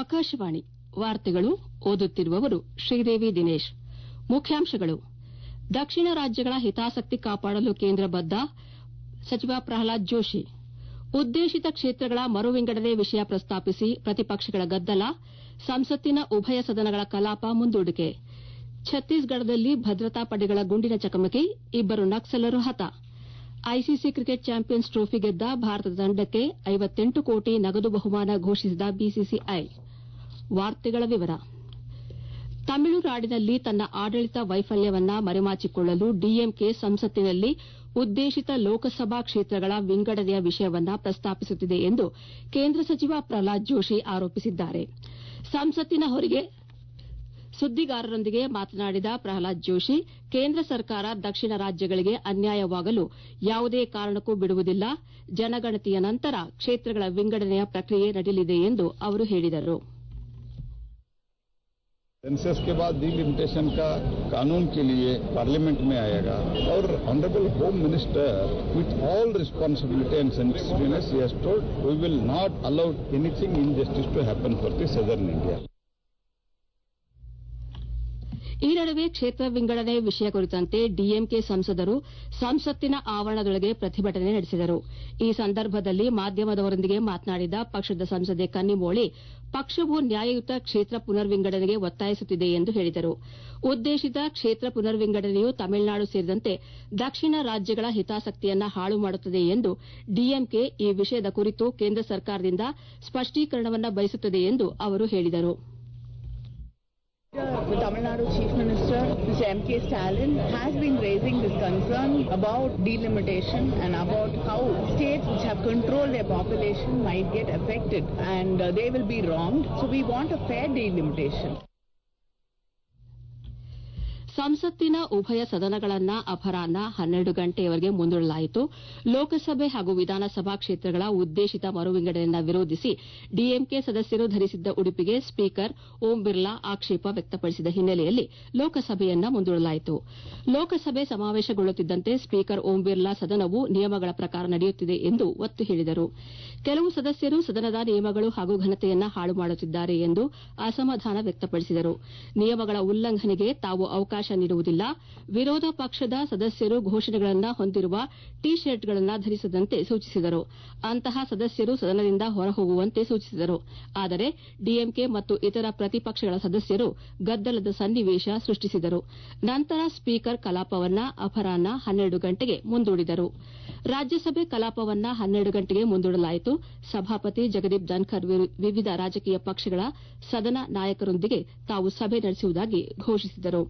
ಆಕಾಶವಾಣಿ ವಾರ್ತೆಗಳು ಓದುತ್ತಿರುವವರು ಶ್ರೀದೇವಿ ದಿನೇಶ್ ಮುಖ್ಯಾಂಶಗಳು ದಕ್ಷಿಣ ರಾಜ್ಯಗಳ ಹಿತಾಸಕ್ತಿ ಕಾಪಾಡಲು ಕೇಂದ್ರ ಬದ್ದ ಸಚಿವ ಪ್ರಹ್ಲಾದ್ ಜೋಶಿ ಉದ್ದೇಶಿತ ಕ್ಷೇತ್ರಗಳ ಮರು ವಿಂಗಡಣೆ ವಿಷಯ ಪ್ರಸ್ತಾಪಿಸಿ ಪ್ರತಿಪಕ್ಷಗಳ ಗದ್ದಲ ಸಂಸತ್ತಿನ ಉಭಯ ಸದನಗಳ ಕಲಾಪ ಮುಂದೂಡಿಕೆ ಛತ್ತೀಸ್ಗಢದಲ್ಲಿ ಭದ್ರತಾ ಪಡೆಗಳ ಗುಂಡಿನ ಚಕಮಕಿ ಇಬ್ಬರು ನಕ್ಸಲರು ಹತ ಐಸಿಸಿ ಕ್ರಿಕೆಟ್ ಚಾಂಪಿಯನ್ಸ್ ಟ್ರೋಫಿ ಗೆದ್ದ ಭಾರತ ತಂಡಕ್ಕೆ ಐವತ್ತೆಂಟು ಕೋಟಿ ನಗದು ಬಹುಮಾನ ಘೋಷಿಸಿದ ಬಿಸಿಸಿಐ ತಮಿಳುನಾಡಿನಲ್ಲಿ ತನ್ನ ಆಡಳಿತ ವೈಫಲ್ಯವನ್ನ ಮರೆಮಾಚಿಕೊಳ್ಳಲು ಡಿಎಂಕೆ ಸಂಸತ್ತಿನಲ್ಲಿ ಉದ್ದೇಶಿತ ಲೋಕಸಭಾ ಕ್ಷೇತ್ರಗಳ ವಿಂಗಡಣೆಯ ವಿಷಯವನ್ನ ಪ್ರಸ್ತಾಪಿಸುತ್ತಿದೆ ಎಂದು ಕೇಂದ್ರ ಸಚಿವ ಪ್ರಹ್ಲಾದ್ ಜೋಶಿ ಆರೋಪಿಸಿದ್ದಾರೆ ಸಂಸತ್ತಿನ ಹೊರಗೆ ಸುದ್ದಿಗಾರರೊಂದಿಗೆ ಮಾತನಾಡಿದ ಪ್ರಹ್ಲಾದ್ ಜೋಶಿ ಕೇಂದ್ರ ಸರ್ಕಾರ ದಕ್ಷಿಣ ರಾಜ್ಯಗಳಿಗೆ ಅನ್ಯಾಯವಾಗಲು ಯಾವುದೇ ಕಾರಣಕ್ಕೂ ಬಿಡುವುದಿಲ್ಲ ಜನಗಣತಿಯ ನಂತರ ಕ್ಷೇತ್ರಗಳ ವಿಂಗಡಣೆಯ ಪ್ರಕ್ರಿಯೆ ನಡೆಯಲಿದೆ ಎಂದು ಅವರು ಹೇಳಿದರು सेंसस के बाद डिलिमिटेशन का कानून के लिए पार्लियामेंट में आएगा और honourable home minister with all responsibility and sensitiveness he has told we will not allow anything injustice to happen for the southern India. ಈ ನಡುವೆ ಕ್ಷೇತ್ರ ವಿಂಗಡಣೆ ವಿಷಯ ಕುರಿತಂತೆ ಡಿಎಂಕೆ ಸಂಸದರು ಸಂಸತ್ತಿನ ಆವರಣದೊಳಗೆ ಪ್ರತಿಭಟನೆ ನಡೆಸಿದರು ಈ ಸಂದರ್ಭದಲ್ಲಿ ಮಾಧ್ಯಮದವರೊಂದಿಗೆ ಮಾತನಾಡಿದ ಪಕ್ಷದ ಸಂಸದೆ ಕನ್ನಿಮೋಳಿ ಪಕ್ಷವು ನ್ಯಾಯಯುತ ಕ್ಷೇತ್ರ ಪುನರ್ ವಿಂಗಡಣೆಗೆ ಒತ್ತಾಯಿಸುತ್ತಿದೆ ಎಂದು ಹೇಳಿದರು ಉದ್ದೇಶಿತ ಕ್ಷೇತ್ರ ಪುನರ್ ವಿಂಗಡಣೆಯು ತಮಿಳುನಾಡು ಸೇರಿದಂತೆ ದಕ್ಷಿಣ ರಾಜ್ಯಗಳ ಹಿತಾಸಕ್ತಿಯನ್ನ ಹಾಳು ಮಾಡುತ್ತದೆ ಎಂದು ಡಿಎಂಕೆ ಈ ವಿಷಯದ ಕುರಿತು ಕೇಂದ್ರ ಸರ್ಕಾರದಿಂದ ಸ್ಪಷ್ಟೀಕರಣವನ್ನು ಬಯಸುತ್ತದೆ ಎಂದು ಅವರು ಹೇಳಿದರು The Tamil Nadu Chief Minister, Mr. M.K. Stalin, has been raising this concern about delimitation and about how states which have controlled their population might get affected and uh, they will be wronged. So we want a fair delimitation. ಸಂಸತ್ತಿನ ಉಭಯ ಸದನಗಳನ್ನ ಅಪರಾಹ್ನ ಹನ್ನೆರಡು ಗಂಟೆಯವರೆಗೆ ಮುಂದೂಡಲಾಯಿತು ಲೋಕಸಭೆ ಹಾಗೂ ವಿಧಾನಸಭಾ ಕ್ಷೇತ್ರಗಳ ಉದ್ದೇಶಿತ ಮರು ವಿಂಗಡಣೆಯನ್ನು ವಿರೋಧಿಸಿ ಡಿಎಂಕೆ ಸದಸ್ಯರು ಧರಿಸಿದ್ದ ಉಡುಪಿಗೆ ಸ್ಪೀಕರ್ ಓಂ ಬಿರ್ಲಾ ಆಕ್ಷೇಪ ವ್ಯಕ್ತಪಡಿಸಿದ ಹಿನ್ನೆಲೆಯಲ್ಲಿ ಲೋಕಸಭೆಯನ್ನ ಮುಂದೂಡಲಾಯಿತು ಲೋಕಸಭೆ ಸಮಾವೇಶಗೊಳ್ಳುತ್ತಿದ್ದಂತೆ ಸ್ಪೀಕರ್ ಓಂ ಬಿರ್ಲಾ ಸದನವು ನಿಯಮಗಳ ಪ್ರಕಾರ ನಡೆಯುತ್ತಿದೆ ಎಂದು ಒತ್ತಿ ಹೇಳಿದರು ಕೆಲವು ಸದಸ್ಯರು ಸದನದ ನಿಯಮಗಳು ಹಾಗೂ ಘನತೆಯನ್ನ ಹಾಳು ಮಾಡುತ್ತಿದ್ದಾರೆ ಎಂದು ಅಸಮಾಧಾನ ವ್ಯಕ್ತಪಡಿಸಿದರು ನಿಯಮಗಳ ಉಲ್ಲಂಘನೆಗೆ ತಾವು ಅವಕಾಶ ನೀಡುವುದಿಲ್ಲ ವಿರೋಧ ಪಕ್ಷದ ಸದಸ್ಯರು ಘೋಷಣೆಗಳನ್ನು ಹೊಂದಿರುವ ಟಿ ಶರ್ಟ್ಗಳನ್ನು ಧರಿಸದಂತೆ ಸೂಚಿಸಿದರು ಅಂತಹ ಸದಸ್ಯರು ಸದನದಿಂದ ಹೊರಹೋಗುವಂತೆ ಸೂಚಿಸಿದರು ಆದರೆ ಡಿಎಂಕೆ ಮತ್ತು ಇತರ ಪ್ರತಿಪಕ್ಷಗಳ ಸದಸ್ಯರು ಗದ್ದಲದ ಸನ್ನಿವೇಶ ಸೃಷ್ಟಿಸಿದರು ನಂತರ ಸ್ಪೀಕರ್ ಕಲಾಪವನ್ನ ಅಪರಾಹ್ನ ಹನ್ನೆರಡು ಗಂಟೆಗೆ ಮುಂದೂಡಿದರು ರಾಜ್ಯಸಭೆ ಕಲಾಪವನ್ನ ಹನ್ನೆರಡು ಗಂಟೆಗೆ ಮುಂದೂಡಲಾಯಿತು ಸಭಾಪತಿ ಜಗದೀಪ್ ಧನ್ಕರ್ ವಿವಿಧ ರಾಜಕೀಯ ಪಕ್ಷಗಳ ಸದನ ನಾಯಕರೊಂದಿಗೆ ತಾವು ಸಭೆ ನಡೆಸುವುದಾಗಿ ಘೋಷಿಸಿದರು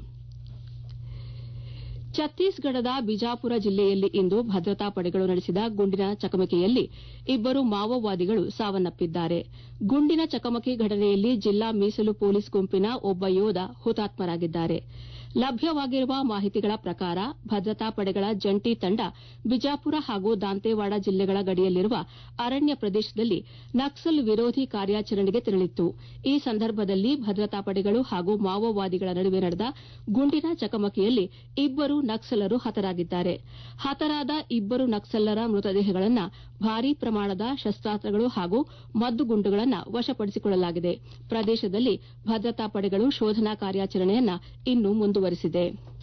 ಛತ್ತೀಸ್ಗಢದ ಬಿಜಾಪುರ ಜಿಲ್ಲೆಯಲ್ಲಿ ಇಂದು ಭದ್ರತಾ ಪಡೆಗಳು ನಡೆಸಿದ ಗುಂಡಿನ ಚಕಮಕಿಯಲ್ಲಿ ಇಬ್ಬರು ಮಾವೋವಾದಿಗಳು ಸಾವನ್ನಪ್ಪಿದ್ದಾರೆ ಗುಂಡಿನ ಚಕಮಕಿ ಘಟನೆಯಲ್ಲಿ ಜಿಲ್ಲಾ ಮೀಸಲು ಪೊಲೀಸ್ ಗುಂಪಿನ ಒಬ್ಬ ಯೋಧ ಹುತಾತ್ಮರಾಗಿದ್ದಾರೆ ಲಭ್ಯವಾಗಿರುವ ಮಾಹಿತಿಗಳ ಪ್ರಕಾರ ಭದ್ರತಾ ಪಡೆಗಳ ಜಂಟಿ ತಂಡ ಬಿಜಾಪುರ ಹಾಗೂ ದಾಂತೇವಾಡ ಜಿಲ್ಲೆಗಳ ಗಡಿಯಲ್ಲಿರುವ ಅರಣ್ಯ ಪ್ರದೇಶದಲ್ಲಿ ನಕ್ಸಲ್ ವಿರೋಧಿ ಕಾರ್ಯಾಚರಣೆಗೆ ತೆರಳಿತ್ತು ಈ ಸಂದರ್ಭದಲ್ಲಿ ಭದ್ರತಾ ಪಡೆಗಳು ಹಾಗೂ ಮಾವೋವಾದಿಗಳ ನಡುವೆ ನಡೆದ ಗುಂಡಿನ ಚಕಮಕಿಯಲ್ಲಿ ಇಬ್ಬರು ನಕ್ಸಲರು ಹತರಾಗಿದ್ದಾರೆ ಹತರಾದ ಇಬ್ಬರು ನಕ್ಸಲರ ಮೃತದೇಹಗಳನ್ನು ಭಾರೀ ಪ್ರಮಾಣದ ಶಸ್ತಾಸ್ತ್ರಗಳು ಹಾಗೂ ಮದ್ದುಗುಂಡುಗಳನ್ನು ವಶಪಡಿಸಿಕೊಳ್ಳಲಾಗಿದೆ ಪ್ರದೇಶದಲ್ಲಿ ಭದ್ರತಾ ಪಡೆಗಳು ಶೋಧನಾ ಕಾರ್ಯಾಚರಣೆಯನ್ನು ಇನ್ನೂ ಮುಂದುವರೆಸಿದೆ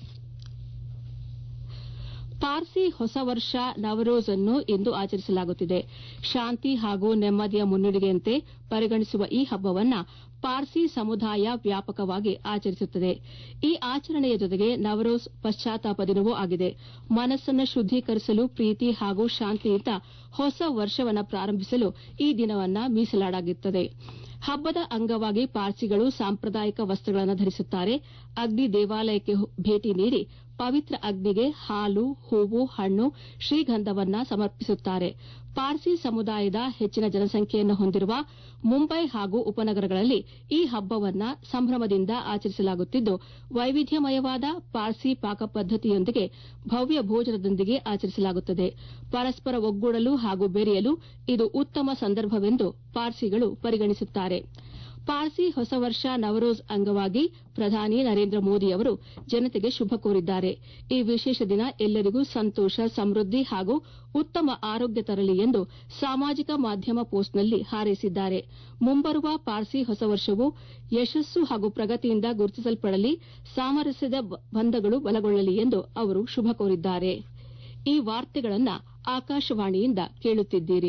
ಪಾರ್ಸಿ ಹೊಸ ವರ್ಷ ನವರೋಜ್ ಅನ್ನು ಇಂದು ಆಚರಿಸಲಾಗುತ್ತಿದೆ ಶಾಂತಿ ಹಾಗೂ ನೆಮ್ಮದಿಯ ಮುನ್ನುಡಿಗೆಯಂತೆ ಪರಿಗಣಿಸುವ ಈ ಹಬ್ಬವನ್ನು ಪಾರ್ಸಿ ಸಮುದಾಯ ವ್ಯಾಪಕವಾಗಿ ಆಚರಿಸುತ್ತದೆ ಈ ಆಚರಣೆಯ ಜೊತೆಗೆ ನವರೋಜ್ ಪಶ್ಚಾತ್ತಾಪ ದಿನವೂ ಆಗಿದೆ ಮನಸ್ಸನ್ನು ಶುದ್ದೀಕರಿಸಲು ಪ್ರೀತಿ ಹಾಗೂ ಶಾಂತಿಯಿಂದ ಹೊಸ ವರ್ಷವನ್ನು ಪ್ರಾರಂಭಿಸಲು ಈ ದಿನವನ್ನು ಮೀಸಲಾಡಲಾಗುತ್ತದೆ ಹಬ್ಬದ ಅಂಗವಾಗಿ ಪಾರ್ಸಿಗಳು ಸಾಂಪ್ರದಾಯಿಕ ವಸ್ತ್ರಗಳನ್ನು ಧರಿಸುತ್ತಾರೆ ಅಗ್ನಿ ದೇವಾಲಯಕ್ಕೆ ಭೇಟಿ ನೀಡಿ ಪವಿತ್ರ ಅಗ್ನಿಗೆ ಹಾಲು ಹೂವು ಹಣ್ಣು ಶ್ರೀಗಂಧವನ್ನ ಸಮರ್ಪಿಸುತ್ತಾರೆ ಪಾರ್ಸಿ ಸಮುದಾಯದ ಹೆಚ್ಚಿನ ಜನಸಂಖ್ಯೆಯನ್ನು ಹೊಂದಿರುವ ಮುಂಬೈ ಹಾಗೂ ಉಪನಗರಗಳಲ್ಲಿ ಈ ಹಬ್ಬವನ್ನ ಸಂಭ್ರಮದಿಂದ ಆಚರಿಸಲಾಗುತ್ತಿದ್ದು ವೈವಿಧ್ಯಮಯವಾದ ಪಾರ್ಸಿ ಪಾಕ ಪದ್ದತಿಯೊಂದಿಗೆ ಭವ್ಯ ಭೋಜನದೊಂದಿಗೆ ಆಚರಿಸಲಾಗುತ್ತದೆ ಪರಸ್ಪರ ಒಗ್ಗೂಡಲು ಹಾಗೂ ಬೆರೆಯಲು ಇದು ಉತ್ತಮ ಸಂದರ್ಭವೆಂದು ಪಾರ್ಸಿಗಳು ಪರಿಗಣಿಸುತ್ತಾರೆ ಪಾರ್ಸಿ ಹೊಸ ವರ್ಷ ನವರೋಜ್ ಅಂಗವಾಗಿ ಪ್ರಧಾನಿ ನರೇಂದ್ರ ಮೋದಿ ಅವರು ಜನತೆಗೆ ಶುಭ ಕೋರಿದ್ದಾರೆ ಈ ವಿಶೇಷ ದಿನ ಎಲ್ಲರಿಗೂ ಸಂತೋಷ ಸಮೃದ್ಧಿ ಹಾಗೂ ಉತ್ತಮ ಆರೋಗ್ಯ ತರಲಿ ಎಂದು ಸಾಮಾಜಿಕ ಮಾಧ್ಯಮ ಪೋಸ್ಟ್ನಲ್ಲಿ ಹಾರೈಸಿದ್ದಾರೆ ಮುಂಬರುವ ಪಾರ್ಸಿ ಹೊಸ ವರ್ಷವು ಯಶಸ್ಸು ಹಾಗೂ ಪ್ರಗತಿಯಿಂದ ಗುರುತಿಸಲ್ಪಡಲಿ ಸಾಮರಸ್ಯದ ಬಂಧಗಳು ಬಲಗೊಳ್ಳಲಿ ಎಂದು ಅವರು ಶುಭ ಕೋರಿದ್ದಾರೆ ಈ ವಾರ್ತೆಗಳನ್ನ ಆಕಾಶವಾಣಿಯಿಂದ ಕೇಳುತ್ತಿದ್ದೀರಿ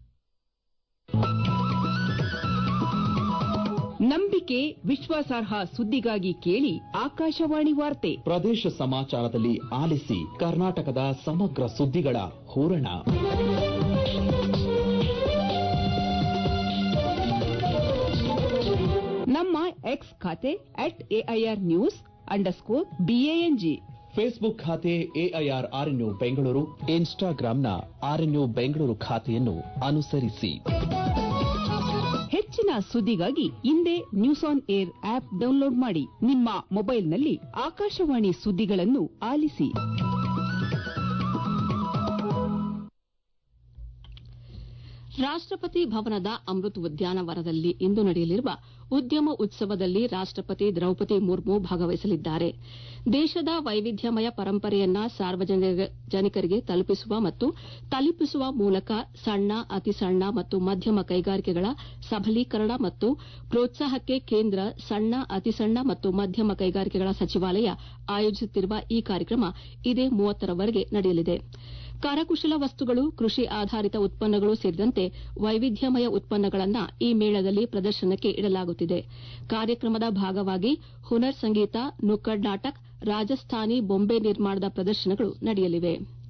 ನಂಬಿಕೆ ವಿಶ್ವಾಸಾರ್ಹ ಸುದ್ದಿಗಾಗಿ ಕೇಳಿ ಆಕಾಶವಾಣಿ ವಾರ್ತೆ ಪ್ರದೇಶ ಸಮಾಚಾರದಲ್ಲಿ ಆಲಿಸಿ ಕರ್ನಾಟಕದ ಸಮಗ್ರ ಸುದ್ದಿಗಳ ಹೂರಣ ನಮ್ಮ ಎಕ್ಸ್ ಖಾತೆ at AIR news underscore BANG Facebook ಖಾತೆ ಎಐಆರ್ ಆರ್ಎನ್ಯು ಬೆಂಗಳೂರು ಇನ್ಸ್ಟಾಗ್ರಾಂನ ಆರ್ಎನ್ಯು ಬೆಂಗಳೂರು ಖಾತೆಯನ್ನು ಅನುಸರಿಸಿ ಹೆಚ್ಚಿನ ಸುದ್ದಿಗಾಗಿ ಹಿಂದೆ news on air app download ಮಾಡಿ ನಿಮ್ಮ ಮೊಬೈಲ್ನಲ್ಲಿ ಆಕಾಶವಾಣಿ ಸುದ್ದಿಗಳನ್ನು ಆಲಿಸಿ ರಾಷ್ಟಪತಿ ಭವನದ ಅಮೃತ್ ಉದ್ಯಾನವನದಲ್ಲಿ ಇಂದು ನಡೆಯಲಿರುವ ಉದ್ಯಮ ಉತ್ಸವದಲ್ಲಿ ರಾಷ್ಟಪತಿ ದ್ರೌಪದಿ ಮುರ್ಮು ಭಾಗವಹಿಸಲಿದ್ದಾರೆ ದೇಶದ ವೈವಿಧ್ಯಮಯ ಪರಂಪರೆಯನ್ನ ಸಾರ್ವಜನಿಕರಿಗೆ ತಲುಪಿಸುವ ಮತ್ತು ತಲುಪಿಸುವ ಮೂಲಕ ಸಣ್ಣ ಅತಿ ಸಣ್ಣ ಮತ್ತು ಮಧ್ಯಮ ಕೈಗಾರಿಕೆಗಳ ಸಬಲೀಕರಣ ಮತ್ತು ಪ್ರೋತ್ಸಾಹಕ್ಕೆ ಕೇಂದ್ರ ಸಣ್ಣ ಅತಿ ಸಣ್ಣ ಮತ್ತು ಮಧ್ಯಮ ಕೈಗಾರಿಕೆಗಳ ಸಚಿವಾಲಯ ಆಯೋಜಿಸುತ್ತಿರುವ ಈ ಕಾರ್ಯಕ್ರಮ ಇದೇ ಮೂವತ್ತರವರೆಗೆ ನಡೆಯಲಿದೆ ಕರಕುಶಲ ವಸ್ತುಗಳು ಕೃಷಿ ಆಧಾರಿತ ಉತ್ಪನ್ನಗಳು ಸೇರಿದಂತೆ ವೈವಿಧ್ಯಮಯ ಉತ್ಪನ್ನಗಳನ್ನು ಈ ಮೇಳದಲ್ಲಿ ಪ್ರದರ್ಶನಕ್ಕೆ ಇಡಲಾಗುತ್ತಿದೆ ಕಾರ್ಯಕ್ರಮದ ಭಾಗವಾಗಿ ಹುನರ್ ಸಂಗೀತ ನುಕ್ಕಡ್ ನಾಟಕ್ ರಾಜಸ್ಥಾನಿ ಬೊಂಬೆ ನಿರ್ಮಾಣದ ಪ್ರದರ್ಶನಗಳು ನಡೆಯಲಿವೆ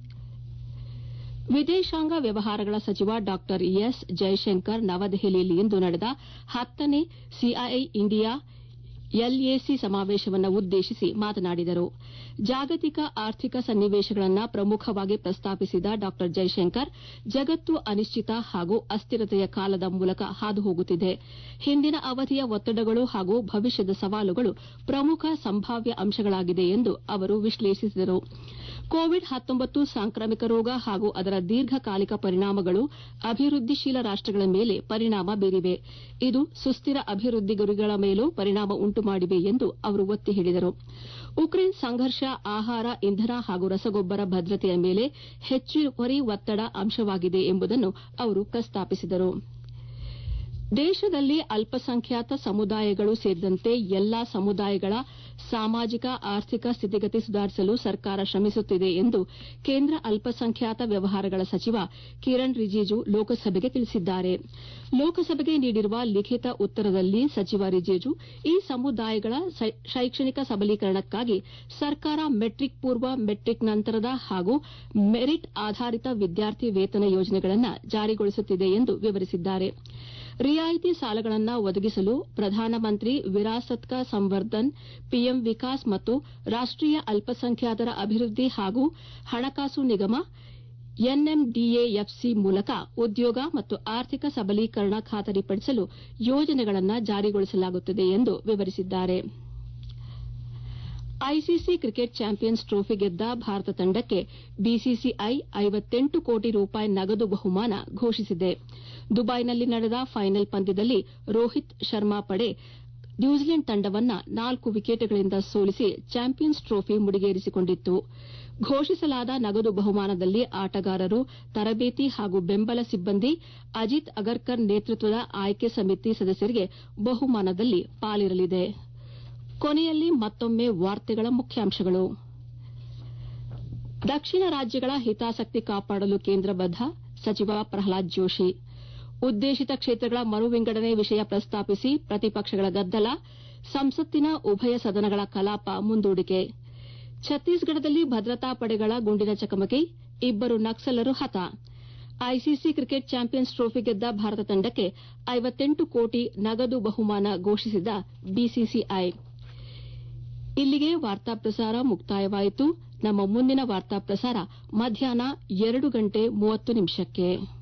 ವಿದೇಶಾಂಗ ವ್ಯವಹಾರಗಳ ಸಚಿವ ಡಾ ಎಸ್ ಜೈಶಂಕರ್ ನವದೆಹಲಿಯಲ್ಲಿ ಇಂದು ನಡೆದ ಹತ್ತನೇ ಸಿಐಐ ಇಂಡಿಯಾ ಎಲ್ಎಸಿ ಸಮಾವೇಶವನ್ನು ಉದ್ದೇಶಿಸಿ ಮಾತನಾಡಿದರು ಜಾಗತಿಕ ಆರ್ಥಿಕ ಸನ್ನಿವೇಶಗಳನ್ನು ಪ್ರಮುಖವಾಗಿ ಪ್ರಸ್ತಾಪಿಸಿದ ಡಾ ಜೈಶಂಕರ್ ಜಗತ್ತು ಅನಿಶ್ಚಿತ ಹಾಗೂ ಅಸ್ಥಿರತೆಯ ಕಾಲದ ಮೂಲಕ ಹಾದು ಹೋಗುತ್ತಿದೆ ಹಿಂದಿನ ಅವಧಿಯ ಒತ್ತಡಗಳು ಹಾಗೂ ಭವಿಷ್ಯದ ಸವಾಲುಗಳು ಪ್ರಮುಖ ಸಂಭಾವ್ಯ ಅಂಶಗಳಾಗಿದೆ ಎಂದು ಅವರು ವಿಶ್ಲೇಷಿಸಿದರು ಕೋವಿಡ್ ಹತ್ತೊಂಬತ್ತು ಸಾಂಕ್ರಾಮಿಕ ರೋಗ ಹಾಗೂ ಅದರ ದೀರ್ಘಕಾಲಿಕ ಪರಿಣಾಮಗಳು ಅಭಿವೃದ್ದಿಶೀಲ ರಾಷ್ಟಗಳ ಮೇಲೆ ಪರಿಣಾಮ ಬೀರಿವೆ ಇದು ಸುಸ್ಥಿರ ಅಭಿವೃದ್ದಿ ಗುರಿಗಳ ಮೇಲೂ ಪರಿಣಾಮ ಉಂಟು ಮಾಡಿವೆ ಎಂದು ಅವರು ಒತ್ತಿ ಹೇಳಿದರು ಉಕ್ರೇನ್ ಸಂಘರ್ಷ ಆಹಾರ ಇಂಧನ ಹಾಗೂ ರಸಗೊಬ್ಬರ ಭದ್ರತೆಯ ಮೇಲೆ ಹೆಚ್ಚುವರಿ ಒತ್ತಡ ಅಂಶವಾಗಿದೆ ಎಂಬುದನ್ನು ಅವರು ಪ್ರಸ್ತಾಪಿಸಿದರು ದೇಶದಲ್ಲಿ ಅಲ್ಪಸಂಖ್ಯಾತ ಸಮುದಾಯಗಳು ಸೇರಿದಂತೆ ಎಲ್ಲಾ ಸಮುದಾಯಗಳ ಸಾಮಾಜಿಕ ಆರ್ಥಿಕ ಸ್ಥಿತಿಗತಿ ಸುಧಾರಿಸಲು ಸರ್ಕಾರ ಶ್ರಮಿಸುತ್ತಿದೆ ಎಂದು ಕೇಂದ್ರ ಅಲ್ಪಸಂಖ್ಯಾತ ವ್ಯವಹಾರಗಳ ಸಚಿವ ಕಿರಣ್ ರಿಜಿಜು ಲೋಕಸಭೆಗೆ ತಿಳಿಸಿದ್ದಾರೆ ಲೋಕಸಭೆಗೆ ನೀಡಿರುವ ಲಿಖಿತ ಉತ್ತರದಲ್ಲಿ ಸಚಿವ ರಿಜಿಜು ಈ ಸಮುದಾಯಗಳ ಶೈಕ್ಷಣಿಕ ಸಬಲೀಕರಣಕ್ಕಾಗಿ ಸರ್ಕಾರ ಮೆಟ್ರಿಕ್ ಪೂರ್ವ ಮೆಟ್ರಿಕ್ ನಂತರದ ಹಾಗೂ ಮೆರಿಟ್ ಆಧಾರಿತ ವಿದ್ಯಾರ್ಥಿ ವೇತನ ಯೋಜನೆಗಳನ್ನು ಜಾರಿಗೊಳಿಸುತ್ತಿದೆ ಎಂದು ವಿವರಿಸಿದ್ದಾರೆ ರಿಯಾಯಿತಿ ಸಾಲಗಳನ್ನು ಒದಗಿಸಲು ಪ್ರಧಾನಮಂತ್ರಿ ವಿರಾಸತ್ ಕಾ ಸಂವರ್ಧನ್ ಪಿಎಂ ವಿಕಾಸ್ ಮತ್ತು ರಾಷ್ಟೀಯ ಅಲ್ಪಸಂಖ್ಯಾತರ ಅಭಿವೃದ್ದಿ ಹಾಗೂ ಹಣಕಾಸು ನಿಗಮ ಎನ್ಎಂಡಿಎಎಫ್ಸಿ ಮೂಲಕ ಉದ್ಯೋಗ ಮತ್ತು ಆರ್ಥಿಕ ಸಬಲೀಕರಣ ಖಾತರಿಪಡಿಸಲು ಯೋಜನೆಗಳನ್ನು ಜಾರಿಗೊಳಿಸಲಾಗುತ್ತಿದೆ ಎಂದು ವಿವರಿಸಿದ್ದಾರೆ ಐಸಿಸಿ ಕ್ರಿಕೆಟ್ ಚಾಂಪಿಯನ್ಸ್ ಟ್ರೋಫಿ ಗೆದ್ದ ಭಾರತ ತಂಡಕ್ಕೆ ಬಿಸಿಸಿಐ ಐವತ್ತೆಂಟು ಕೋಟಿ ರೂಪಾಯಿ ನಗದು ಬಹುಮಾನ ಘೋಷಿಸಿದೆ ದುಬೈನಲ್ಲಿ ನಡೆದ ಫೈನಲ್ ಪಂದ್ಯದಲ್ಲಿ ರೋಹಿತ್ ಶರ್ಮಾ ಪಡೆ ನ್ಯೂಜಿಲೆಂಡ್ ತಂಡವನ್ನು ನಾಲ್ಕು ವಿಕೆಟ್ಗಳಿಂದ ಸೋಲಿಸಿ ಚಾಂಪಿಯನ್ಸ್ ಟ್ರೋಫಿ ಮುಡಿಗೇರಿಸಿಕೊಂಡಿತ್ತು ಘೋಷಿಸಲಾದ ನಗದು ಬಹುಮಾನದಲ್ಲಿ ಆಟಗಾರರು ತರಬೇತಿ ಹಾಗೂ ಬೆಂಬಲ ಸಿಬ್ಬಂದಿ ಅಜಿತ್ ಅಗರ್ಕರ್ ನೇತೃತ್ವದ ಆಯ್ಕೆ ಸಮಿತಿ ಸದಸ್ಯರಿಗೆ ಬಹುಮಾನದಲ್ಲಿ ಪಾಲಿರಲಿದೆ ಕೊನೆಯಲ್ಲಿ ಮತ್ತೊಮ್ಮೆ ವಾರ್ತೆಗಳ ಮುಖ್ಯಾಂಶಗಳು ದಕ್ಷಿಣ ರಾಜ್ಯಗಳ ಹಿತಾಸಕ್ತಿ ಕಾಪಾಡಲು ಕೇಂದ್ರ ಬದ್ದ ಸಚಿವ ಪ್ರಹ್ಲಾದ್ ಜೋಶಿ ಉದ್ದೇಶಿತ ಕ್ಷೇತ್ರಗಳ ಮರು ವಿಂಗಡಣೆ ವಿಷಯ ಪ್ರಸ್ತಾಪಿಸಿ ಪ್ರತಿಪಕ್ಷಗಳ ಗದ್ದಲ ಸಂಸತ್ತಿನ ಉಭಯ ಸದನಗಳ ಕಲಾಪ ಮುಂದೂಡಿಕೆ ಛತ್ತೀಸ್ಗಢದಲ್ಲಿ ಭದ್ರತಾ ಪಡೆಗಳ ಗುಂಡಿನ ಚಕಮಕಿ ಇಬ್ಬರು ನಕ್ಸಲರು ಹತ ಐಸಿಸಿ ಕ್ರಿಕೆಟ್ ಚಾಂಪಿಯನ್ಸ್ ಟ್ರೋಫಿ ಗೆದ್ದ ಭಾರತ ತಂಡಕ್ಕೆ ಐವತ್ತೆಂಟು ಕೋಟಿ ನಗದು ಬಹುಮಾನ ಘೋಷಿಸಿದ ಬಿಸಿಸಿಐ ಇಲ್ಲಿಗೆ ವಾರ್ತಾ ಪ್ರಸಾರ ಮುಕ್ತಾಯವಾಯಿತು ನಮ್ಮ ಮುಂದಿನ ವಾರ್ತಾ ಪ್ರಸಾರ ಮಧ್ಯಾಹ್ನ ಎರಡು ಗಂಟೆ ಮೂವತ್ತು ನಿಮಿಷಕ್ಕೆ